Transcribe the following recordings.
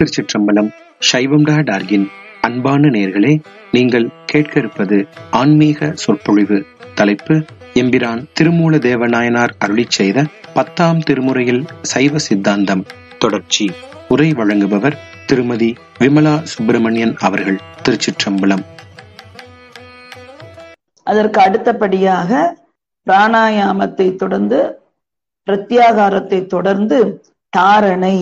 திருச்சிற்றம்பலம் சைவம் டா டார்கின் அன்பான நேர்களே நீங்கள் கேட்க இருப்பது ஆன்மீக சொற்பொழிவு தலைப்பு எம்பிரான் திருமூல தேவநாயனார் அருளிச் செய்த பத்தாம் திருமுறையில் சைவ சித்தாந்தம் தொடர்ச்சி உரை வழங்குபவர் திருமதி விமலா சுப்பிரமணியன் அவர்கள் திருச்சிற்றம்பலம் அதற்கு அடுத்தபடியாக பிராணாயாமத்தை தொடர்ந்து பிரத்யாகாரத்தை தொடர்ந்து தாரணை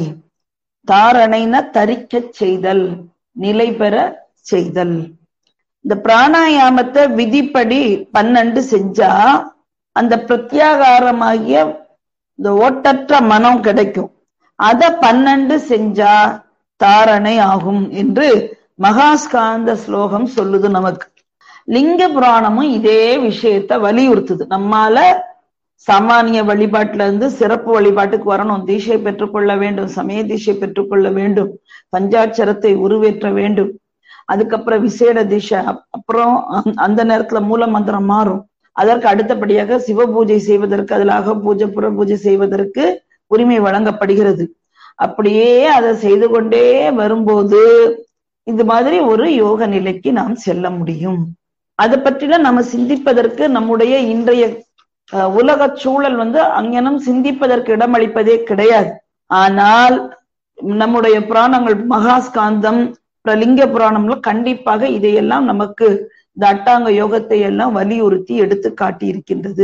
தாரணைனா தரிக்கச் செய்தல் நிலை பெற செய்தல் இந்த பிராணாயாமத்தை விதிப்படி பன்னெண்டு செஞ்சா அந்த பிரத்யாகாரமாகிய இந்த ஓட்டற்ற மனம் கிடைக்கும் அத பன்னெண்டு செஞ்சா தாரணை ஆகும் என்று மகாஸ்காந்த ஸ்லோகம் சொல்லுது நமக்கு லிங்க புராணமும் இதே விஷயத்த வலியுறுத்துது நம்மால சாமானிய வழிபாட்டுல இருந்து சிறப்பு வழிபாட்டுக்கு வரணும் தீட்சை பெற்றுக்கொள்ள வேண்டும் சமய தீட்சை பெற்றுக்கொள்ள வேண்டும் பஞ்சாட்சரத்தை உருவேற்ற வேண்டும் அதுக்கப்புறம் விசேட தீட்சை அப்புறம் அந்த நேரத்துல மூல மந்திரம் மாறும் அதற்கு அடுத்தபடியாக சிவ பூஜை செய்வதற்கு அதிலாக பூஜை புற பூஜை செய்வதற்கு உரிமை வழங்கப்படுகிறது அப்படியே அதை செய்து கொண்டே வரும்போது இது மாதிரி ஒரு யோக நிலைக்கு நாம் செல்ல முடியும் அதை பற்றிலாம் நம்ம சிந்திப்பதற்கு நம்முடைய இன்றைய உலக சூழல் வந்து அங்கனம் சிந்திப்பதற்கு இடமளிப்பதே கிடையாது ஆனால் நம்முடைய புராணங்கள் மகாஸ்காந்தம் லிங்க புராணம்ல கண்டிப்பாக இதையெல்லாம் நமக்கு இந்த அட்டாங்க யோகத்தை எல்லாம் வலியுறுத்தி எடுத்து காட்டி இருக்கின்றது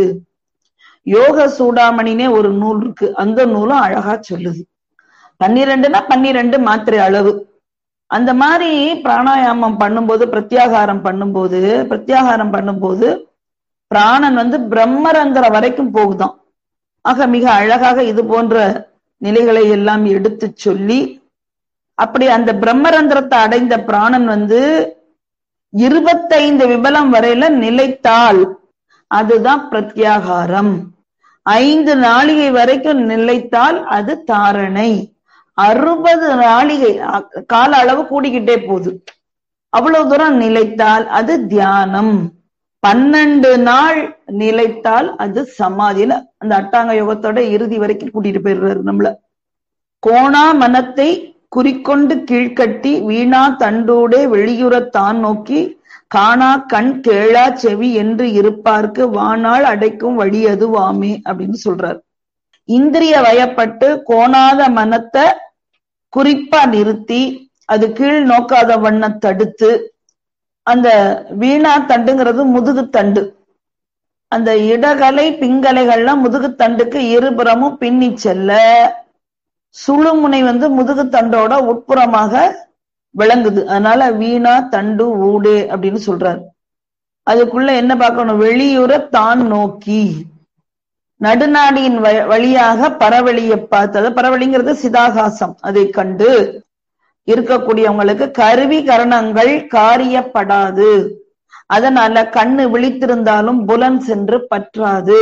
யோக சூடாமணினே ஒரு நூல் இருக்கு அந்த நூலும் அழகா சொல்லுது பன்னிரெண்டுனா பன்னிரெண்டு மாத்திரை அளவு அந்த மாதிரி பிராணாயாமம் பண்ணும்போது பிரத்யாகாரம் பண்ணும்போது பிரத்யாகாரம் பண்ணும்போது பிராணன் வந்து பிரம்மரந்திர வரைக்கும் போகுதான் ஆக மிக அழகாக இது போன்ற நிலைகளை எல்லாம் எடுத்து சொல்லி அப்படி அந்த பிரம்மரந்திரத்தை அடைந்த பிராணன் வந்து இருபத்தைந்து விபலம் வரையில நிலைத்தால் அதுதான் பிரத்யாகாரம் ஐந்து நாளிகை வரைக்கும் நிலைத்தால் அது தாரணை அறுபது நாளிகை கால அளவு கூடிக்கிட்டே போகுது அவ்வளவு தூரம் நிலைத்தால் அது தியானம் பன்னெண்டு நாள் நிலைத்தால் அது சமாதியில அந்த அட்டாங்க யோகத்தோட இறுதி வரைக்கும் கூட்டிட்டு போயிடுறாரு நம்மள கோணா மனத்தை குறிக்கொண்டு கீழ்கட்டி வீணா தண்டோடே வெளியுறத்தான் நோக்கி காணா கண் கேளா செவி என்று இருப்பார்க்கு வானால் அடைக்கும் வழி அதுவாமே அப்படின்னு சொல்றார் இந்திரிய வயப்பட்டு கோணாத மனத்தை குறிப்பா நிறுத்தி அது கீழ் நோக்காத வண்ண தடுத்து அந்த வீணா தண்டுங்கிறது முதுகு தண்டு அந்த இடகலை பிங்கலைகள்லாம் முதுகு தண்டுக்கு இருபுறமும் பின்னி செல்ல சுழுமுனை வந்து முதுகு தண்டோட உட்புறமாக விளங்குது அதனால வீணா தண்டு ஊடே அப்படின்னு சொல்றாரு அதுக்குள்ள என்ன பார்க்கணும் வெளியுற தான் நோக்கி நடுநாடியின் வழியாக பரவழியை பார்த்தது பரவழிங்கிறது சிதாகாசம் அதை கண்டு இருக்கக்கூடியவங்களுக்கு கருவி கரணங்கள் காரியப்படாது அதனால கண்ணு விழித்திருந்தாலும் புலன் சென்று பற்றாது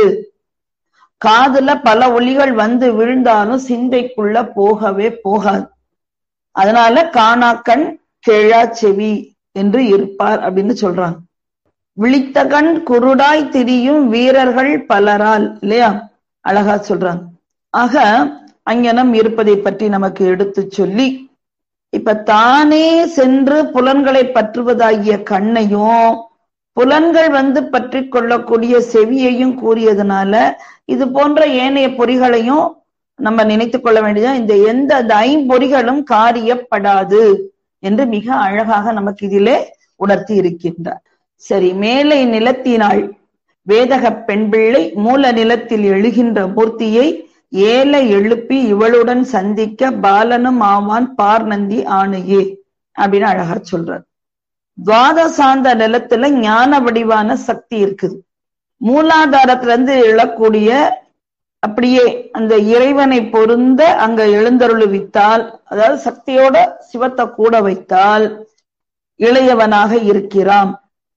காதுல பல ஒளிகள் வந்து விழுந்தாலும் சிந்தைக்குள்ள போகவே போகாது அதனால காணாக்கண் கேழா செவி என்று இருப்பார் அப்படின்னு சொல்றாங்க விழித்த கண் குருடாய் திரியும் வீரர்கள் பலரால் இல்லையா அழகா சொல்றாங்க ஆக அங்கனம் இருப்பதை பற்றி நமக்கு எடுத்து சொல்லி இப்ப தானே சென்று புலன்களை பற்றுவதாகிய கண்ணையும் புலன்கள் வந்து பற்றி கொள்ளக்கூடிய செவியையும் கூறியதுனால இது போன்ற ஏனைய பொறிகளையும் நம்ம நினைத்து கொள்ள வேண்டியது இந்த எந்த ஐம்பொறிகளும் காரியப்படாது என்று மிக அழகாக நமக்கு இதிலே உணர்த்தி இருக்கின்றார் சரி மேலை நிலத்தினாள் வேதக பெண் பிள்ளை மூல நிலத்தில் எழுகின்ற மூர்த்தியை ஏல எழுப்பி இவளுடன் சந்திக்க பாலனும் ஆவான் பார்நந்தி ஆணையே அப்படின்னு அழகா சொல்றார் துவாதசாந்த நிலத்துல ஞான வடிவான சக்தி இருக்குது மூலாதாரத்துல இருந்து எழக்கூடிய அப்படியே அந்த இறைவனை பொருந்த அங்க எழுந்தருளுவித்தால் அதாவது சக்தியோட சிவத்தை கூட வைத்தால் இளையவனாக இருக்கிறான்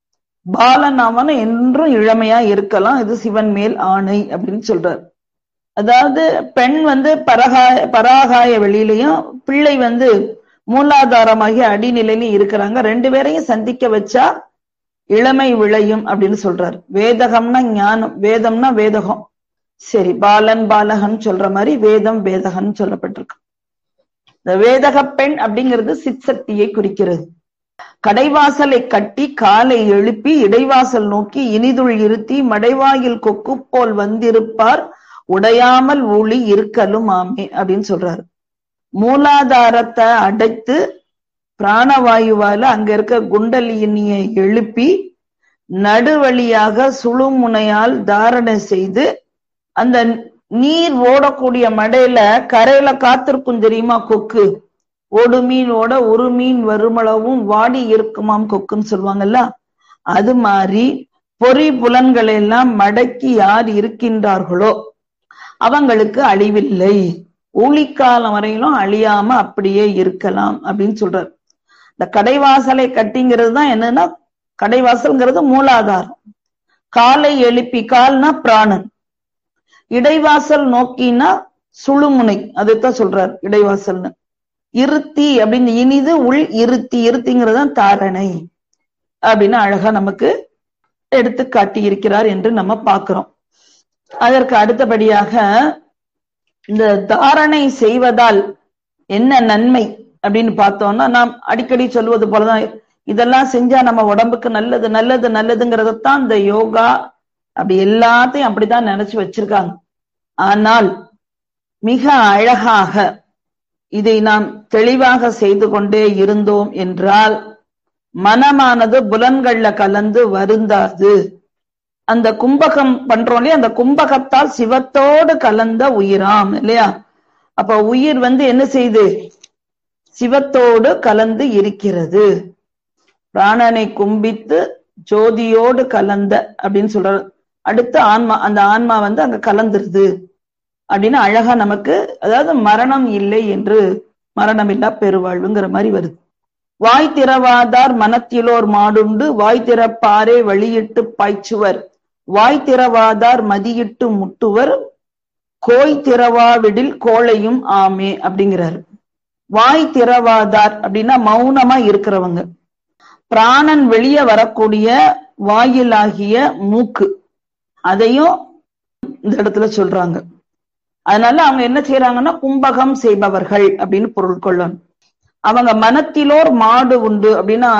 பாலன் அவன் என்றும் இளமையா இருக்கலாம் இது சிவன் மேல் ஆணை அப்படின்னு சொல்றார் அதாவது பெண் வந்து பரகாய பராகாய வெளியிலையும் பிள்ளை வந்து மூலாதாரமாகிய அடிநிலையிலும் இருக்கிறாங்க ரெண்டு பேரையும் சந்திக்க வச்சா இளமை விளையும் அப்படின்னு சொல்றாரு வேதகம்னா ஞானம் வேதம்னா வேதகம் சரி பாலன் பாலகன் சொல்ற மாதிரி வேதம் வேதகன் சொல்லப்பட்டிருக்கு இந்த வேதக பெண் அப்படிங்கிறது சிற்சக்தியை குறிக்கிறது கடைவாசலை கட்டி காலை எழுப்பி இடைவாசல் நோக்கி இனிதுள் இருத்தி மடைவாயில் கொக்கு போல் வந்திருப்பார் உடையாமல் ஊழி இருக்கலும் ஆமே அப்படின்னு சொல்றாரு மூலாதாரத்தை அடைத்து பிராணவாயுவால அங்க இருக்க குண்டலினியை எழுப்பி நடுவழியாக சுழுமுனையால் தாரணை செய்து அந்த நீர் ஓடக்கூடிய மடையில கரையில காத்திருக்கும் தெரியுமா கொக்கு ஓடு மீன் ஓட ஒரு மீன் வருமளவும் வாடி இருக்குமாம் கொக்குன்னு சொல்லுவாங்கல்ல அது மாதிரி பொறி புலன்களை எல்லாம் மடக்கி யார் இருக்கின்றார்களோ அவங்களுக்கு அழிவில்லை ஊழிக்காலம் வரையிலும் அழியாம அப்படியே இருக்கலாம் அப்படின்னு சொல்றாரு இந்த கடைவாசலை கட்டிங்கிறது தான் என்னன்னா கடைவாசல்ங்கிறது மூலாதாரம் காலை எழுப்பி கால்னா பிராணன் இடைவாசல் நோக்கினா சுழுமுனை அதைத்தான் சொல்றார் இடைவாசல்னு இருத்தி அப்படின்னு இனிது உள் இருத்தி இருத்திங்கிறது தான் தாரணை அப்படின்னு அழகா நமக்கு எடுத்து காட்டி இருக்கிறார் என்று நம்ம பார்க்கிறோம் அதற்கு அடுத்தபடியாக இந்த தாரணை செய்வதால் என்ன நன்மை அப்படின்னு பார்த்தோம்னா நாம் அடிக்கடி சொல்லுவது போலதான் இதெல்லாம் செஞ்சா நம்ம உடம்புக்கு நல்லது நல்லது நல்லதுங்கிறதான் இந்த யோகா அப்படி எல்லாத்தையும் அப்படிதான் நினைச்சு வச்சிருக்காங்க ஆனால் மிக அழகாக இதை நாம் தெளிவாக செய்து கொண்டே இருந்தோம் என்றால் மனமானது புலன்கள்ல கலந்து வருந்தாது அந்த கும்பகம் பண்றோம் இல்லையா அந்த கும்பகத்தால் சிவத்தோடு கலந்த உயிராம் இல்லையா அப்ப உயிர் வந்து என்ன செய்யுது சிவத்தோடு கலந்து இருக்கிறது பிராணனை கும்பித்து ஜோதியோடு கலந்த அப்படின்னு சொல்ற அடுத்து ஆன்மா அந்த ஆன்மா வந்து அங்க கலந்துருது அப்படின்னு அழகா நமக்கு அதாவது மரணம் இல்லை என்று மரணம் இல்லா பெருவாழ்வுங்கிற மாதிரி வருது வாய் திறவாதார் மனத்திலோர் மாடுண்டு வாய் திறப்பாரே வழியிட்டு பாய்ச்சுவர் வாய் திறவாதார் மதியிட்டு முட்டுவர் கோய் திறவாவிடில் கோளையும் ஆமே அப்படிங்கிறாரு வாய் திறவாதார் அப்படின்னா மௌனமா இருக்கிறவங்க பிராணன் வெளியே வரக்கூடிய வாயிலாகிய மூக்கு அதையும் இந்த இடத்துல சொல்றாங்க அதனால அவங்க என்ன செய்யறாங்கன்னா கும்பகம் செய்பவர்கள் அப்படின்னு பொருள் கொள்ளணும் அவங்க மனத்திலோர் மாடு உண்டு அப்படின்னா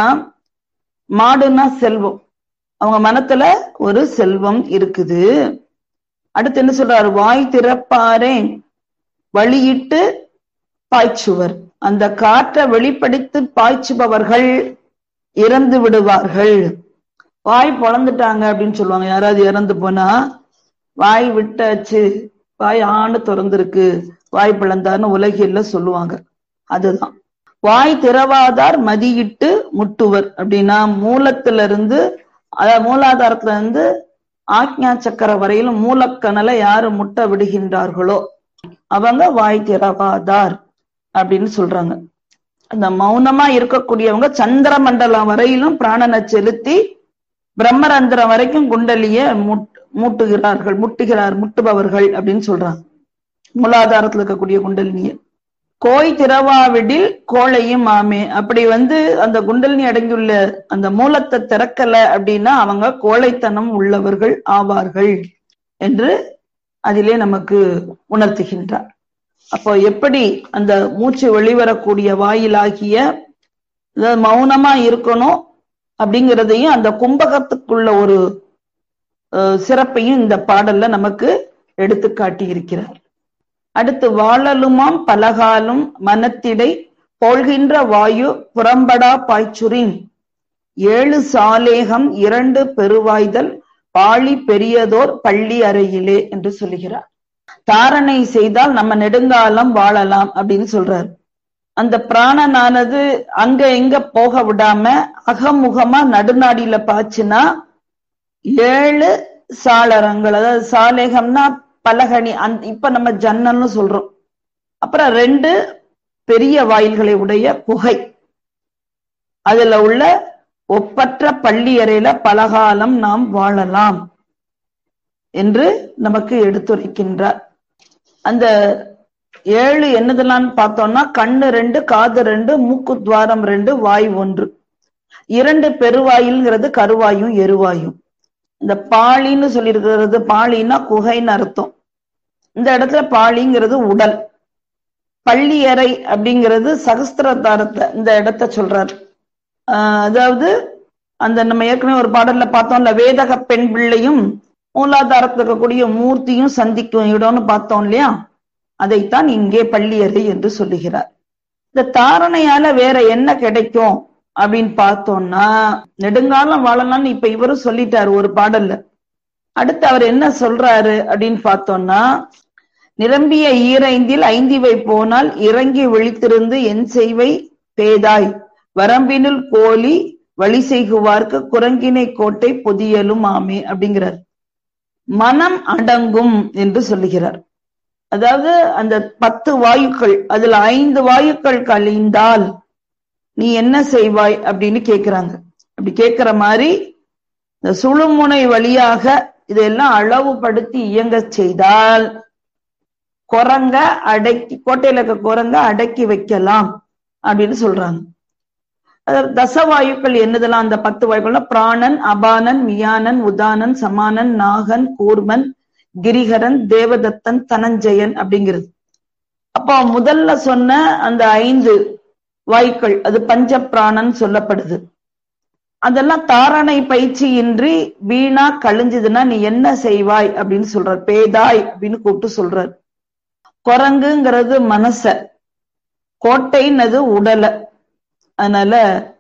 மாடுன்னா செல்வம் அவங்க மனத்துல ஒரு செல்வம் இருக்குது அடுத்து என்ன சொல்றாரு வாய் திறப்பாரே வழியிட்டு பாய்ச்சுவர் அந்த காற்றை வெளிப்படுத்தி பாய்ச்சுபவர்கள் இறந்து விடுவார்கள் வாய் பொழந்துட்டாங்க அப்படின்னு சொல்லுவாங்க யாராவது இறந்து போனா வாய் விட்டாச்சு வாய் ஆண்டு திறந்திருக்கு வாய் பிளந்தார்னு உலகில சொல்லுவாங்க அதுதான் வாய் திறவாதார் மதியிட்டு முட்டுவர் அப்படின்னா மூலத்துல இருந்து அதாவது மூலாதாரத்துல இருந்து ஆக்ஞா சக்கர வரையிலும் மூலக்கணலை யாரு முட்ட விடுகின்றார்களோ அவங்க வாய் திறவாதார் அப்படின்னு சொல்றாங்க அந்த மௌனமா இருக்கக்கூடியவங்க சந்திர மண்டலம் வரையிலும் பிராணனை செலுத்தி பிரம்மரந்திரம் வரைக்கும் குண்டலிய மூட்டுகிறார்கள் முட்டுகிறார் முட்டுபவர்கள் அப்படின்னு சொல்றாங்க மூலாதாரத்துல இருக்கக்கூடிய குண்டலினிய கோய் திறவாவிடில் கோளையும் ஆமே அப்படி வந்து அந்த குண்டலினி அடங்கியுள்ள அந்த மூலத்தை திறக்கல அப்படின்னா அவங்க கோழைத்தனம் உள்ளவர்கள் ஆவார்கள் என்று அதிலே நமக்கு உணர்த்துகின்றார் அப்போ எப்படி அந்த மூச்சு வெளிவரக்கூடிய வாயிலாகிய அதாவது மௌனமா இருக்கணும் அப்படிங்கிறதையும் அந்த கும்பகத்துக்குள்ள ஒரு சிறப்பையும் இந்த பாடல்ல நமக்கு எடுத்து காட்டி இருக்கிறார் அடுத்து வாழலுமாம் பலகாலும் மனத்திடை போழ்கின்ற வாயு புறம்படா பாய்ச்சுரின் ஏழு சாலேகம் இரண்டு பெருவாய்தல் பாழி பெரியதோர் பள்ளி அறையிலே என்று சொல்லுகிறார் தாரணை செய்தால் நம்ம நெடுங்காலம் வாழலாம் அப்படின்னு சொல்றாரு அந்த பிராணனானது அங்க எங்க போக விடாம அகமுகமா நடுநாடியில பாய்ச்சுனா ஏழு சாளரங்கள் அதாவது சாலேகம்னா பலகனி அந் இப்ப நம்ம ஜன்னல்னு சொல்றோம் அப்புறம் ரெண்டு பெரிய வாயில்களை உடைய குகை அதுல உள்ள ஒப்பற்ற பள்ளி அறையில பலகாலம் நாம் வாழலாம் என்று நமக்கு எடுத்துரைக்கின்றார் அந்த ஏழு என்னதெல்லாம் பார்த்தோம்னா கண்ணு ரெண்டு காது ரெண்டு மூக்கு துவாரம் ரெண்டு வாய் ஒன்று இரண்டு பெருவாயில்ங்கிறது கருவாயும் எருவாயும் இந்த பாலின்னு சொல்லியிருக்கிறது பாலின்னா குகைன்னு அர்த்தம் இந்த இடத்துல பாலிங்கிறது உடல் பள்ளியறை அப்படிங்கிறது சகஸ்திரதாரத்தை இந்த இடத்த சொல்றார் ஆஹ் அதாவது அந்த நம்ம ஏற்கனவே ஒரு பாடல்ல பார்த்தோம்ல வேதக பெண் பிள்ளையும் மூலாதாரத்தில் இருக்கக்கூடிய மூர்த்தியும் சந்திக்கும் இடம்னு பார்த்தோம் இல்லையா அதைத்தான் இங்கே பள்ளியறை என்று சொல்லுகிறார் இந்த தாரணையால வேற என்ன கிடைக்கும் அப்படின்னு பார்த்தோம்னா நெடுங்காலம் வாழலாம்னு இப்ப இவரும் சொல்லிட்டாரு ஒரு பாடல்ல அடுத்து அவர் என்ன சொல்றாரு அப்படின்னு பார்த்தோம்னா நிரம்பிய ஈரைந்தில் ஐந்திவை போனால் இறங்கி விழித்திருந்து என் செய்வை பேதாய் வரம்பினுள் கோழி வழி செய்குவார்க்கு குரங்கினை கோட்டை பொதியலும் ஆமே அப்படிங்கிறார் மனம் அடங்கும் என்று சொல்லுகிறார் அதாவது அந்த பத்து வாயுக்கள் அதுல ஐந்து வாயுக்கள் கழிந்தால் நீ என்ன செய்வாய் அப்படின்னு கேக்குறாங்க அப்படி கேக்குற மாதிரி இந்த சுழுமுனை வழியாக இதெல்லாம் அளவுபடுத்தி இயங்க செய்தால் குரங்க அடக்கி கோட்டையில இருக்க குரங்க அடக்கி வைக்கலாம் அப்படின்னு சொல்றாங்க அதாவது தசவாயுக்கள் என்னதெல்லாம் அந்த பத்து வாயுக்கள்னா பிராணன் அபானன் மியானன் உதானன் சமானன் நாகன் கூர்மன் கிரிகரன் தேவதத்தன் தனஞ்சயன் அப்படிங்கிறது அப்போ முதல்ல சொன்ன அந்த ஐந்து வாயுக்கள் அது பஞ்ச பிராணன் சொல்லப்படுது அதெல்லாம் தாரணை பயிற்சியின்றி வீணா கழிஞ்சதுன்னா நீ என்ன செய்வாய் அப்படின்னு சொல்றார் பேதாய் அப்படின்னு கூப்பிட்டு சொல்றார் குரங்குங்கிறது மனச கோட்டைன்னது உடல அதனால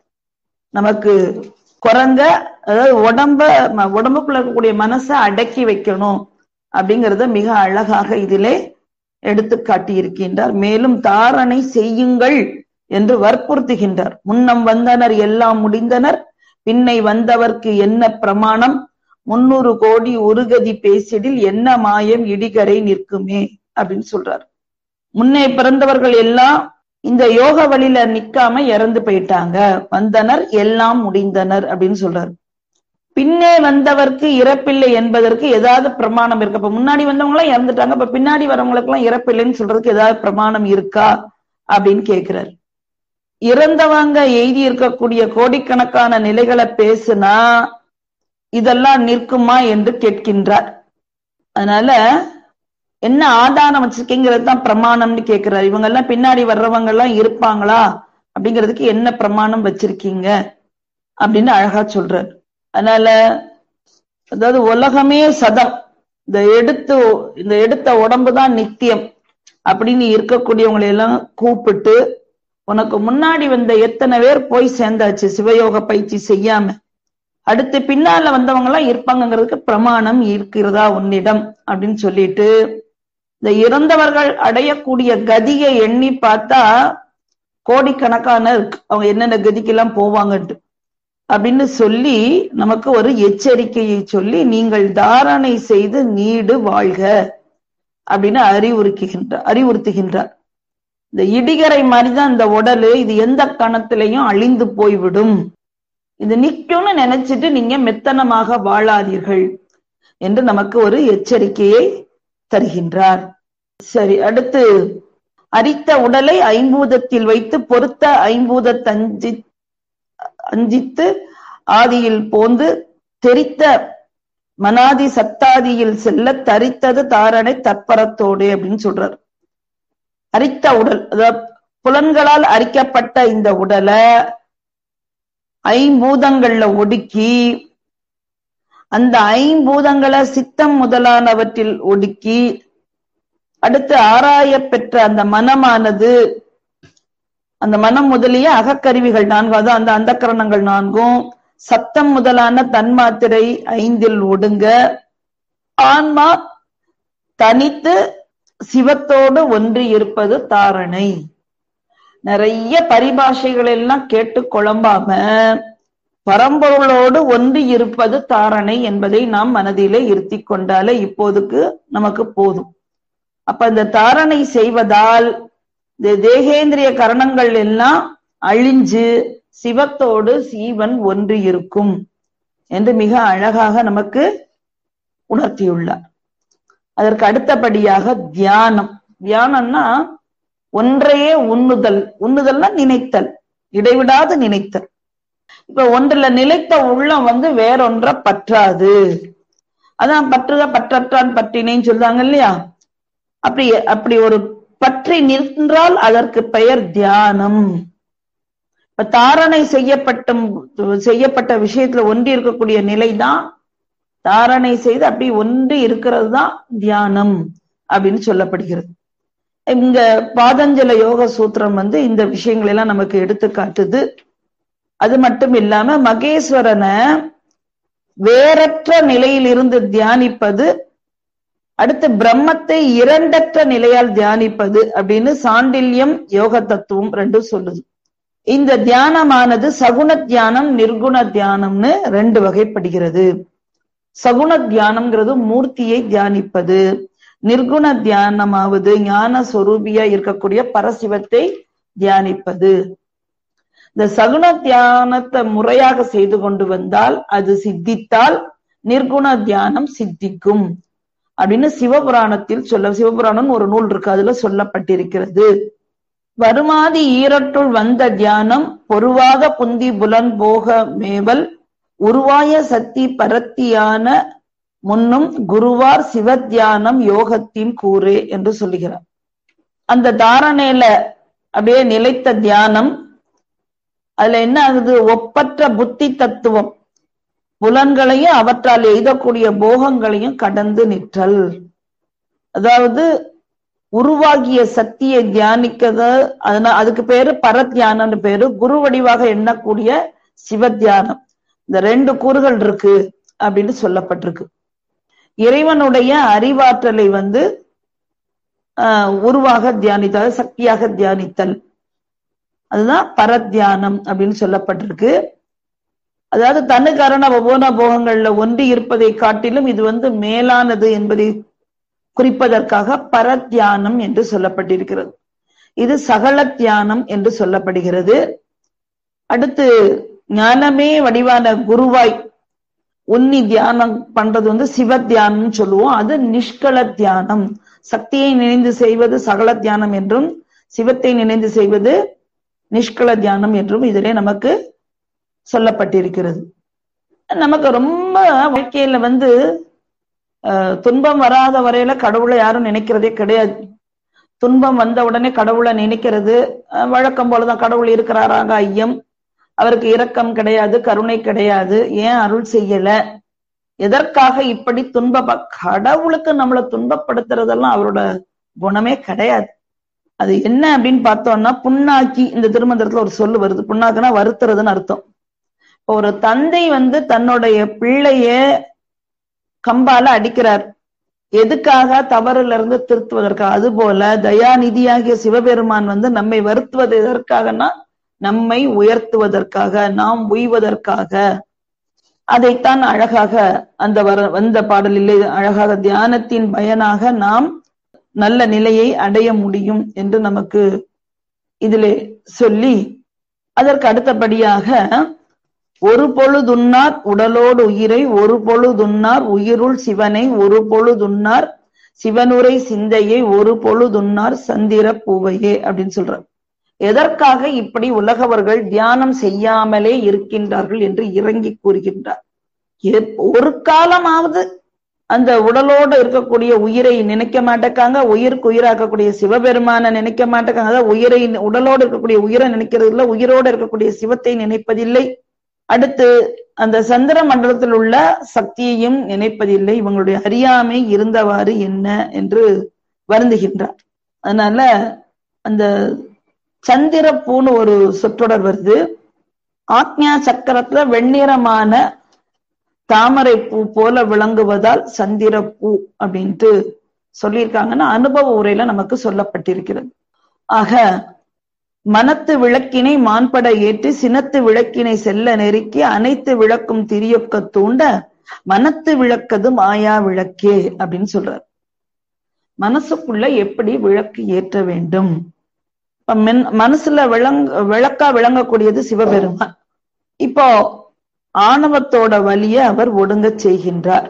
நமக்கு குரங்க அதாவது உடம்ப உடம்புக்குள்ள இருக்கக்கூடிய மனசை அடக்கி வைக்கணும் அப்படிங்கிறத மிக அழகாக இதிலே எடுத்து காட்டியிருக்கின்றார் மேலும் தாரணை செய்யுங்கள் என்று வற்புறுத்துகின்றார் முன்னம் வந்தனர் எல்லாம் முடிந்தனர் பின்னை வந்தவர்க்கு என்ன பிரமாணம் முன்னூறு கோடி உருகதி பேசிடில் என்ன மாயம் இடிகரை நிற்குமே அப்படின்னு சொல்றார் முன்னே பிறந்தவர்கள் எல்லாம் இந்த யோக வழியில நிக்காம இறந்து போயிட்டாங்க வந்தனர் எல்லாம் முடிந்தனர் அப்படின்னு சொல்றாரு பின்னே வந்தவர்க்கு இறப்பில்லை என்பதற்கு ஏதாவது பிரமாணம் இருக்கு அப்ப முன்னாடி வந்தவங்க எல்லாம் இறந்துட்டாங்க அப்ப பின்னாடி வரவங்களுக்கு எல்லாம் இறப்பில்லைன்னு சொல்றதுக்கு ஏதாவது பிரமாணம் இருக்கா அப்படின்னு கேக்குறாரு இறந்தவங்க எழுதி இருக்கக்கூடிய கோடிக்கணக்கான நிலைகளை பேசுனா இதெல்லாம் நிற்குமா என்று கேட்கின்றார் அதனால என்ன ஆதாரம் வச்சிருக்கீங்கிறது தான் பிரமாணம்னு கேட்கிறார் இவங்க எல்லாம் பின்னாடி வர்றவங்க எல்லாம் இருப்பாங்களா அப்படிங்கிறதுக்கு என்ன பிரமாணம் வச்சிருக்கீங்க அப்படின்னு அழகா சொல்றார் அதனால அதாவது உலகமே சதம் இந்த எடுத்து இந்த எடுத்த உடம்பு தான் நித்தியம் அப்படின்னு இருக்கக்கூடியவங்களை எல்லாம் கூப்பிட்டு உனக்கு முன்னாடி வந்த எத்தனை பேர் போய் சேர்ந்தாச்சு சிவயோக பயிற்சி செய்யாம அடுத்து பின்னால வந்தவங்க எல்லாம் இருப்பாங்கிறதுக்கு பிரமாணம் இருக்கிறதா உன்னிடம் அப்படின்னு சொல்லிட்டு இந்த இறந்தவர்கள் அடையக்கூடிய கதியை எண்ணி பார்த்தா கோடிக்கணக்கான இருக்கு அவங்க என்னென்ன கதிக்கெல்லாம் போவாங்கன்ட்டு அப்படின்னு சொல்லி நமக்கு ஒரு எச்சரிக்கையை சொல்லி நீங்கள் தாரணை செய்து நீடு வாழ்க அப்படின்னு அறிவுறுத்துகின்றார் அறிவுறுத்துகின்றார் இந்த இடிகரை மாதிரிதான் இந்த உடலு இது எந்த கணத்திலையும் அழிந்து போய்விடும் இது நிக்கும்னு நினைச்சிட்டு நீங்க மெத்தனமாக வாழாதீர்கள் என்று நமக்கு ஒரு எச்சரிக்கையை தருகின்றார் சரி அடுத்து அரித்த உடலை ஐம்பூதத்தில் வைத்து பொருத்த ஐம்பூத தஞ்சி அஞ்சித்து ஆதியில் போந்து தெரித்த மனாதி சத்தாதியில் செல்ல தரித்தது தாரணை தற்பரத்தோடு அப்படின்னு சொல்றார் அரித்த உடல் அதாவது புலன்களால் அரிக்கப்பட்ட இந்த உடலை ஐம்பூதங்கள்ல ஒடுக்கி அந்த ஐம்பூதங்களை சித்தம் முதலானவற்றில் ஒடுக்கி அடுத்து ஆராய பெற்ற அந்த மனமானது அந்த மனம் முதலிய அகக்கருவிகள் நான்கு அதான் அந்த அந்தக்கரணங்கள் நான்கும் சத்தம் முதலான தன்மாத்திரை ஐந்தில் ஒடுங்க ஆன்மா தனித்து சிவத்தோடு ஒன்றி இருப்பது தாரணை நிறைய பரிபாஷைகள் எல்லாம் கேட்டு குழம்பாம பரம்பொருளோடு ஒன்றி இருப்பது தாரணை என்பதை நாம் மனதிலே இருத்தி கொண்டாலே இப்போதுக்கு நமக்கு போதும் அப்ப இந்த தாரணை செய்வதால் இந்த தேகேந்திரிய கரணங்கள் எல்லாம் அழிஞ்சு சிவத்தோடு சீவன் ஒன்று இருக்கும் என்று மிக அழகாக நமக்கு உணர்த்தியுள்ளார் அதற்கு அடுத்தபடியாக தியானம் தியானம்னா ஒன்றையே உண்ணுதல் உண்ணுதல்னா நினைத்தல் இடைவிடாது நினைத்தல் இப்ப ஒன்றுல நிலைத்த உள்ளம் வந்து வேறொன்ற பற்றாது அதான் பற்றுக பற்றற்றான் பற்றினேன்னு சொல்றாங்க இல்லையா அப்படி அப்படி ஒரு பற்றி நின்றால் அதற்கு பெயர் தியானம் இப்ப தாரணை செய்யப்பட்ட செய்யப்பட்ட விஷயத்துல ஒன்றி இருக்கக்கூடிய நிலைதான் தாரணை செய்து அப்படி ஒன்று இருக்கிறது தான் தியானம் அப்படின்னு சொல்லப்படுகிறது இங்க பாதஞ்சல யோக சூத்திரம் வந்து இந்த விஷயங்கள் எல்லாம் நமக்கு எடுத்து காட்டுது அது மட்டும் இல்லாம மகேஸ்வரனை வேறற்ற நிலையில் இருந்து தியானிப்பது அடுத்து பிரம்மத்தை இரண்டற்ற நிலையால் தியானிப்பது அப்படின்னு சாண்டில்யம் யோக தத்துவம் ரெண்டும் சொல்லுது இந்த தியானமானது சகுண தியானம் நிர்குண தியானம்னு ரெண்டு வகைப்படுகிறது சகுண தியானம்ங்கிறது மூர்த்தியை தியானிப்பது நிர்குண தியானமாவது ஞான சொரூபியா இருக்கக்கூடிய பரசிவத்தை தியானிப்பது இந்த சகுண தியானத்தை முறையாக செய்து கொண்டு வந்தால் அது சித்தித்தால் நிர்குண தியானம் சித்திக்கும் அப்படின்னு சிவபுராணத்தில் சொல்ல சிவபுராணம் ஒரு நூல் இருக்கு அதுல சொல்லப்பட்டிருக்கிறது வருமாதி ஈரட்டுள் வந்த தியானம் பொருவாக புந்தி புலன் போக மேவல் உருவாய சக்தி பரத்தியான முன்னும் குருவார் சிவத்தியானம் யோகத்தின் கூறே என்று சொல்லுகிறார் அந்த தாரணையில அப்படியே நிலைத்த தியானம் அதுல என்ன ஆகுது ஒப்பற்ற புத்தி தத்துவம் புலன்களையும் அவற்றால் எய்தக்கூடிய போகங்களையும் கடந்து நிற்றல் அதாவது உருவாகிய சக்தியை தியானிக்கத அதனால அதுக்கு பேரு பரத்தியானம்னு பேரு குரு வடிவாக எண்ணக்கூடிய சிவத்தியானம் இந்த ரெண்டு கூறுகள் இருக்கு அப்படின்னு சொல்லப்பட்டிருக்கு இறைவனுடைய அறிவாற்றலை வந்து ஆஹ் உருவாக தியானித்தல் சக்தியாக தியானித்தல் அதுதான் பரத்தியானம் அப்படின்னு சொல்லப்பட்டிருக்கு அதாவது தனு கரண ஒவ்வொரு போகங்கள்ல ஒன்றி இருப்பதை காட்டிலும் இது வந்து மேலானது என்பதை குறிப்பதற்காக பரத்தியானம் என்று சொல்லப்பட்டிருக்கிறது இது சகல தியானம் என்று சொல்லப்படுகிறது அடுத்து ஞானமே வடிவான குருவாய் உன்னி தியானம் பண்றது வந்து சிவ தியானம் சொல்லுவோம் அது நிஷ்கல தியானம் சக்தியை நினைந்து செய்வது சகல தியானம் என்றும் சிவத்தை நினைந்து செய்வது நிஷ்கல தியானம் என்றும் இதிலே நமக்கு சொல்லப்பட்டிருக்கிறது நமக்கு ரொம்ப வாழ்க்கையில வந்து துன்பம் வராத வரையில கடவுளை யாரும் நினைக்கிறதே கிடையாது துன்பம் வந்த உடனே கடவுளை நினைக்கிறது வழக்கம் போலதான் கடவுள் இருக்கிறாராங்க ஐயம் அவருக்கு இரக்கம் கிடையாது கருணை கிடையாது ஏன் அருள் செய்யல எதற்காக இப்படி துன்ப கடவுளுக்கு நம்மளை துன்பப்படுத்துறதெல்லாம் அவரோட குணமே கிடையாது அது என்ன அப்படின்னு பார்த்தோம்னா புண்ணாக்கி இந்த திருமந்திரத்துல ஒரு சொல்லு வருது புண்ணாக்குனா வருத்துறதுன்னு அர்த்தம் ஒரு தந்தை வந்து தன்னுடைய பிள்ளைய கம்பால அடிக்கிறார் எதுக்காக தவறுல இருந்து திருத்துவதற்காக அது போல தயாநிதியாகிய சிவபெருமான் வந்து நம்மை வருத்துவது எதற்காகனா நம்மை உயர்த்துவதற்காக நாம் உய்வதற்காக அதைத்தான் அழகாக அந்த வர வந்த பாடலில் அழகாக தியானத்தின் பயனாக நாம் நல்ல நிலையை அடைய முடியும் என்று நமக்கு இதிலே சொல்லி அதற்கு அடுத்தபடியாக ஒரு பொழுதுன்னார் உடலோடு உயிரை ஒரு பொழுதுன்னார் உயிருள் சிவனை ஒரு பொழுதுன்னார் சிவனுரை சிந்தையை ஒரு பொழுதுன்னார் சந்திர பூவையே அப்படின்னு சொல்றார் எதற்காக இப்படி உலகவர்கள் தியானம் செய்யாமலே இருக்கின்றார்கள் என்று இறங்கி கூறுகின்றார் ஒரு காலமாவது அந்த உடலோடு இருக்கக்கூடிய உயிரை நினைக்க மாட்டேக்காங்க உயிருக்கு உயிராக்கக்கூடிய சிவபெருமான நினைக்க மாட்டேக்காங்க அதாவது உயிரை உடலோடு இருக்கக்கூடிய உயிரை நினைக்கிறது இல்லை உயிரோடு இருக்கக்கூடிய சிவத்தை நினைப்பதில்லை அடுத்து அந்த சந்திர மண்டலத்தில் உள்ள சக்தியையும் நினைப்பதில்லை இவங்களுடைய அறியாமை இருந்தவாறு என்ன என்று வருந்துகின்றார் அதனால அந்த சந்திரப்பூன்னு ஒரு சொற்றொடர் வருது ஆக்ஞா சக்கரத்துல வெண்ணிறமான தாமரை பூ போல விளங்குவதால் சந்திரப்பூ அப்படின்ட்டு சொல்லியிருக்காங்கன்னா அனுபவ உரையில நமக்கு சொல்லப்பட்டிருக்கிறது ஆக மனத்து விளக்கினை மான்பட ஏற்றி சினத்து விளக்கினை செல்ல நெருக்கி அனைத்து விளக்கும் திரியொக்க தூண்ட மனத்து விளக்கது மாயா விளக்கே அப்படின்னு சொல்றார் மனசுக்குள்ள எப்படி விளக்கு ஏற்ற வேண்டும் இப்ப மென் மனசுல விளங் விளக்கா விளங்கக்கூடியது சிவபெருமான் இப்போ ஆணவத்தோட வழிய அவர் ஒடுங்க செய்கின்றார்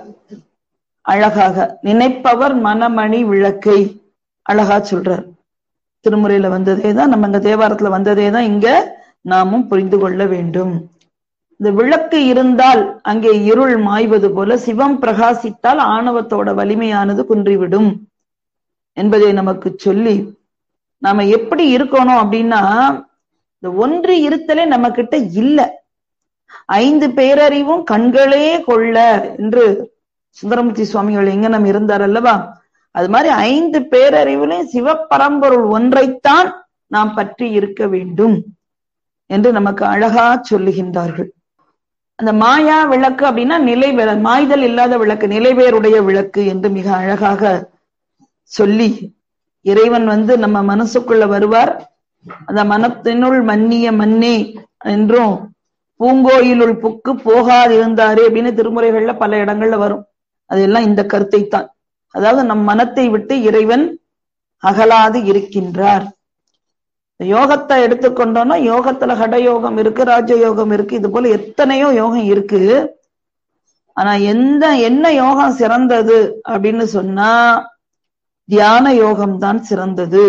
அழகாக நினைப்பவர் மனமணி விளக்கை அழகா சொல்றார் திருமுறையில வந்ததே தான் நம்ம இங்க தேவாரத்துல வந்ததே தான் இங்க நாமும் புரிந்து கொள்ள வேண்டும் இந்த விளக்கு இருந்தால் அங்கே இருள் மாய்வது போல சிவம் பிரகாசித்தால் ஆணவத்தோட வலிமையானது குன்றிவிடும் என்பதை நமக்கு சொல்லி நாம எப்படி இருக்கணும் அப்படின்னா இந்த ஒன்று இருத்தலே நம்ம கிட்ட இல்ல ஐந்து பேரறிவும் கண்களே கொள்ள என்று சுந்தரமூர்த்தி சுவாமிகள் எங்க நம்ம இருந்தார் அல்லவா அது மாதிரி ஐந்து பேரறிவிலையும் சிவப்பரம்பொருள் ஒன்றைத்தான் நாம் பற்றி இருக்க வேண்டும் என்று நமக்கு அழகா சொல்லுகின்றார்கள் அந்த மாயா விளக்கு அப்படின்னா நிலை மாய்தல் இல்லாத விளக்கு நிலைவேருடைய விளக்கு என்று மிக அழகாக சொல்லி இறைவன் வந்து நம்ம மனசுக்குள்ள வருவார் அந்த மனத்தினுள் மன்னிய மன்னே என்றும் பூங்கோயிலுள் புக்கு போகாதிருந்தாரே அப்படின்னு திருமுறைகள்ல பல இடங்கள்ல வரும் அதெல்லாம் இந்த கருத்தை தான் அதாவது நம் மனத்தை விட்டு இறைவன் அகலாது இருக்கின்றார் யோகத்தை எடுத்துக்கொண்டோம்னா யோகத்துல ஹடயோகம் இருக்கு ராஜயோகம் இருக்கு இது போல எத்தனையோ யோகம் இருக்கு ஆனா எந்த என்ன யோகம் சிறந்தது அப்படின்னு சொன்னா தியான யோகம் தான் சிறந்தது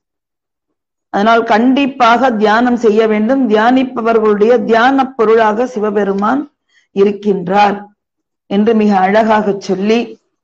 அதனால் கண்டிப்பாக தியானம் செய்ய வேண்டும் தியானிப்பவர்களுடைய தியான பொருளாக சிவபெருமான் இருக்கின்றார் என்று மிக அழகாக சொல்லி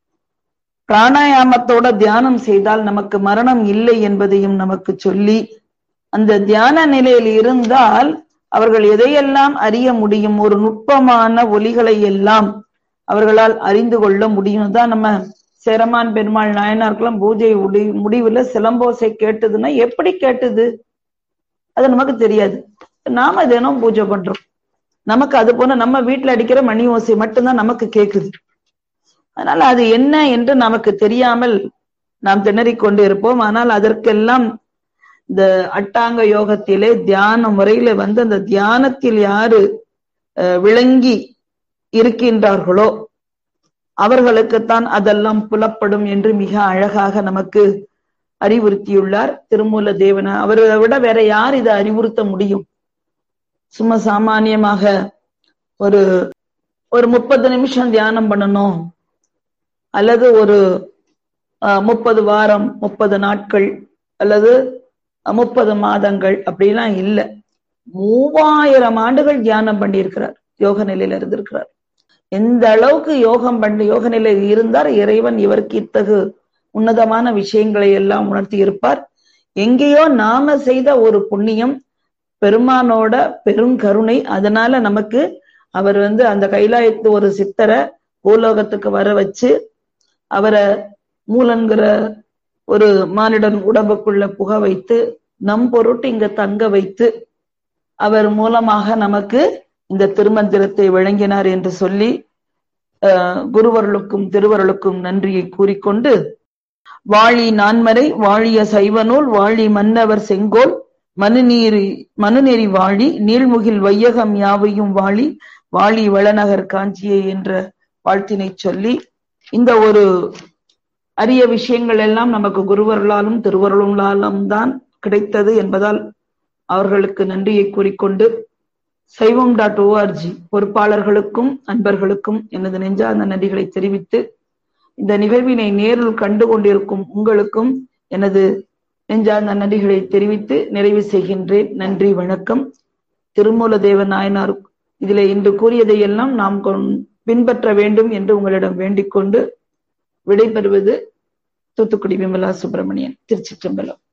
பிராணாயாமத்தோட தியானம் செய்தால் நமக்கு மரணம் இல்லை என்பதையும் நமக்கு சொல்லி அந்த தியான நிலையில் இருந்தால் அவர்கள் எதையெல்லாம் அறிய முடியும் ஒரு நுட்பமான ஒலிகளை எல்லாம் அவர்களால் அறிந்து கொள்ள முடியும் தான் நம்ம சேரமான் பெருமாள் நாயனாருக்கெல்லாம் பூஜை முடி முடிவுல சிலம்போசை கேட்டதுன்னா எப்படி கேட்டது அது நமக்கு தெரியாது நாம தினம் பூஜை பண்றோம் நமக்கு அது போல நம்ம வீட்டுல அடிக்கிற மணி ஓசை மட்டும்தான் நமக்கு கேக்குது அதனால அது என்ன என்று நமக்கு தெரியாமல் நாம் திணறிக் கொண்டு இருப்போம் ஆனால் அதற்கெல்லாம் இந்த அட்டாங்க யோகத்திலே தியான முறையில வந்து அந்த தியானத்தில் யாரு விளங்கி இருக்கின்றார்களோ அவர்களுக்குத்தான் அதெல்லாம் புலப்படும் என்று மிக அழகாக நமக்கு அறிவுறுத்தியுள்ளார் திருமூல தேவன அவரை விட வேற யார் இதை அறிவுறுத்த முடியும் சும்மா சாமானியமாக ஒரு ஒரு முப்பது நிமிஷம் தியானம் பண்ணணும் அல்லது ஒரு முப்பது வாரம் முப்பது நாட்கள் அல்லது முப்பது மாதங்கள் அப்படிலாம் இல்லை மூவாயிரம் ஆண்டுகள் தியானம் பண்ணியிருக்கிறார் யோக நிலையில இருந்திருக்கிறார் எந்த அளவுக்கு யோகம் பண்ணி யோக நிலையில் இருந்தார் இறைவன் இவருக்கு இத்தகு உன்னதமான விஷயங்களை எல்லாம் உணர்த்தி இருப்பார் எங்கேயோ நாம செய்த ஒரு புண்ணியம் பெருமானோட பெருங்கருணை அதனால நமக்கு அவர் வந்து அந்த கைலாயத்து ஒரு சித்தரை பூலோகத்துக்கு வர வச்சு அவரை மூலன்கிற ஒரு மானிடன் உடம்புக்குள்ள புக வைத்து நம் பொருட்டு இங்க தங்க வைத்து அவர் மூலமாக நமக்கு இந்த திருமந்திரத்தை வழங்கினார் என்று சொல்லி குருவர்களுக்கும் திருவருளுக்கும் நன்றியை கூறிக்கொண்டு வாழி நான்மறை வாழிய சைவநூல் வாழி மன்னவர் செங்கோல் மனுநீரி மனுநெறி வாழி நீள்முகில் வையகம் யாவையும் வாழி வாழி வளநகர் காஞ்சியை என்ற வாழ்த்தினை சொல்லி இந்த ஒரு அரிய விஷயங்கள் எல்லாம் நமக்கு குருவர்களாலும் திருவருளாலும் தான் கிடைத்தது என்பதால் அவர்களுக்கு நன்றியை கூறிக்கொண்டு சைவம் டாட் ஓஆர்ஜி பொறுப்பாளர்களுக்கும் அன்பர்களுக்கும் எனது நெஞ்சார்ந்த நன்றிகளை தெரிவித்து இந்த நிகழ்வினை நேரில் கண்டு கொண்டிருக்கும் உங்களுக்கும் எனது நெஞ்சார்ந்த நன்றிகளை தெரிவித்து நிறைவு செய்கின்றேன் நன்றி வணக்கம் திருமூல தேவ நாயனார் இதிலே இன்று கூறியதையெல்லாம் நாம் பின்பற்ற வேண்டும் என்று உங்களிடம் வேண்டிக் கொண்டு விடைபெறுவது தூத்துக்குடி விமலா சுப்பிரமணியன் திருச்சிற்றம்பலம்